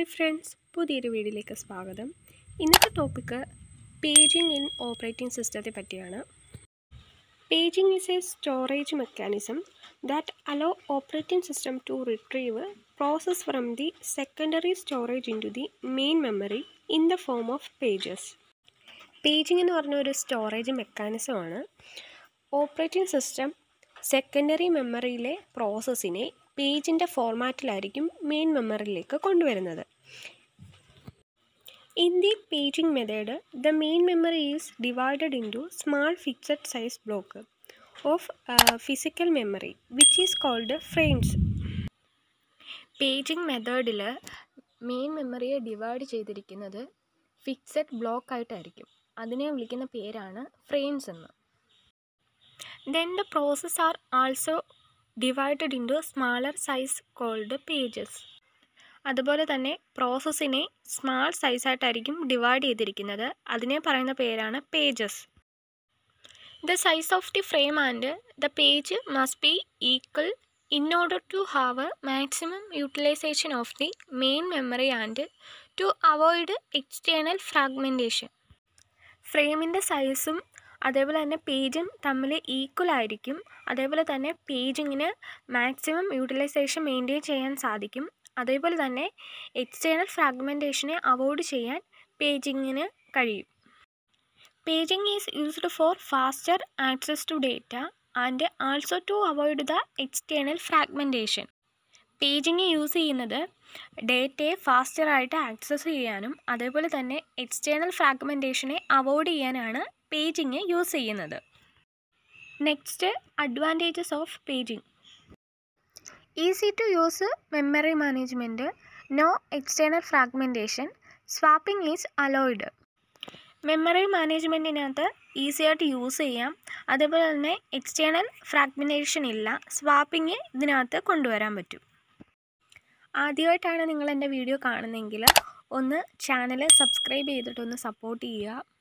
hi friends പുതിയൊരു വീഡിയോയിലേക്ക് സ്വാഗതം ഇന്നത്തെ ടോപ്പിക്ക് പേജിംഗ് ഇൻ ഓപ്പറേറ്റിംഗ് സിസ്റ്റത്തെ പറ്റിയാണ് paging is a storage mechanism that allow operating system to retrieve process from the secondary storage in to the main memory in the form of pages paging എന്ന് പറഞ്ഞ ഒരു storage മെക്കാനിസമാണ് operating system secondary മെമ്മറിയിലെ പ്രോസസ്സിനെ പേജിൻ്റെ ഫോർമാറ്റിലായിരിക്കും main മെമ്മറിയിലേക്ക് കൊണ്ടുവരുന്നത് in the paging method the main memory is divided in to small fixed size block of physical memory which is called frames പേജിംഗ് മെത്തേഡിൽ മെയിൻ മെമ്മറിയെ ഡിവൈഡ് ചെയ്തിരിക്കുന്നത് ഫിക്സഡ് ബ്ലോക്ക് ആയിട്ടായിരിക്കും അതിനെ വിളിക്കുന്ന പേരാണ് ഫ്രെയിംസ് എന്ന് then the process are also divided into smaller size called pages അതുപോലെ തന്നെ പ്രോസസ്സിനെ സ്മാൾ സൈസായിട്ടായിരിക്കും ഡിവൈഡ് ചെയ്തിരിക്കുന്നത് അതിനെ പറയുന്ന പേരാണ് pages the size of the frame and the page must be equal in order to have a maximum utilization of the main memory and to avoid external fragmentation ഫ്രെയിമിൻ്റെ സൈസും അതേപോലെ തന്നെ പേജും തമ്മിൽ ഈക്വൽ ആയിരിക്കും അതേപോലെ തന്നെ പേജിങ്ങിന് മാക്സിമം യൂട്ടിലൈസേഷൻ മെയിൻറ്റെയിൻ ചെയ്യാൻ സാധിക്കും അതേപോലെ തന്നെ എക്സ്റ്റേണൽ ഫ്രാഗ്മെൻറ്റേഷനെ അവോയ്ഡ് ചെയ്യാൻ പേജിങ്ങിന് കഴിയും paging is used for faster access to data and also to avoid the external fragmentation paging use ചെയ്യുന്നത് ഡേറ്റയെ ഫാസ്റ്ററായിട്ട് ആക്സസ് ചെയ്യാനും അതേപോലെ തന്നെ എക്സ്റ്റേണൽ ഫ്രാഗ്മെൻറ്റേഷനെ അവോയ്ഡ് ചെയ്യാനാണ് പേജിങ് യൂസ് ചെയ്യുന്നത് next advantages of paging easy to use memory management no external fragmentation swapping is allowed memory മാനേജ്മെൻറ്റിനകത്ത് ഈസി ആയിട്ട് യൂസ് ചെയ്യാം അതേപോലെ തന്നെ എക്സ്റ്റേണൽ ഫ്രാഗ്മെൻറ്റേഷൻ ഇല്ല സ്വാപ്പിംഗ് ഇതിനകത്ത് കൊണ്ടുവരാൻ പറ്റും ആദ്യമായിട്ടാണ് നിങ്ങൾ എൻ്റെ വീഡിയോ കാണുന്നതെങ്കിൽ ഒന്ന് ചാനൽ സബ്സ്ക്രൈബ് ചെയ്തിട്ടൊന്ന് സപ്പോർട്ട് ചെയ്യുക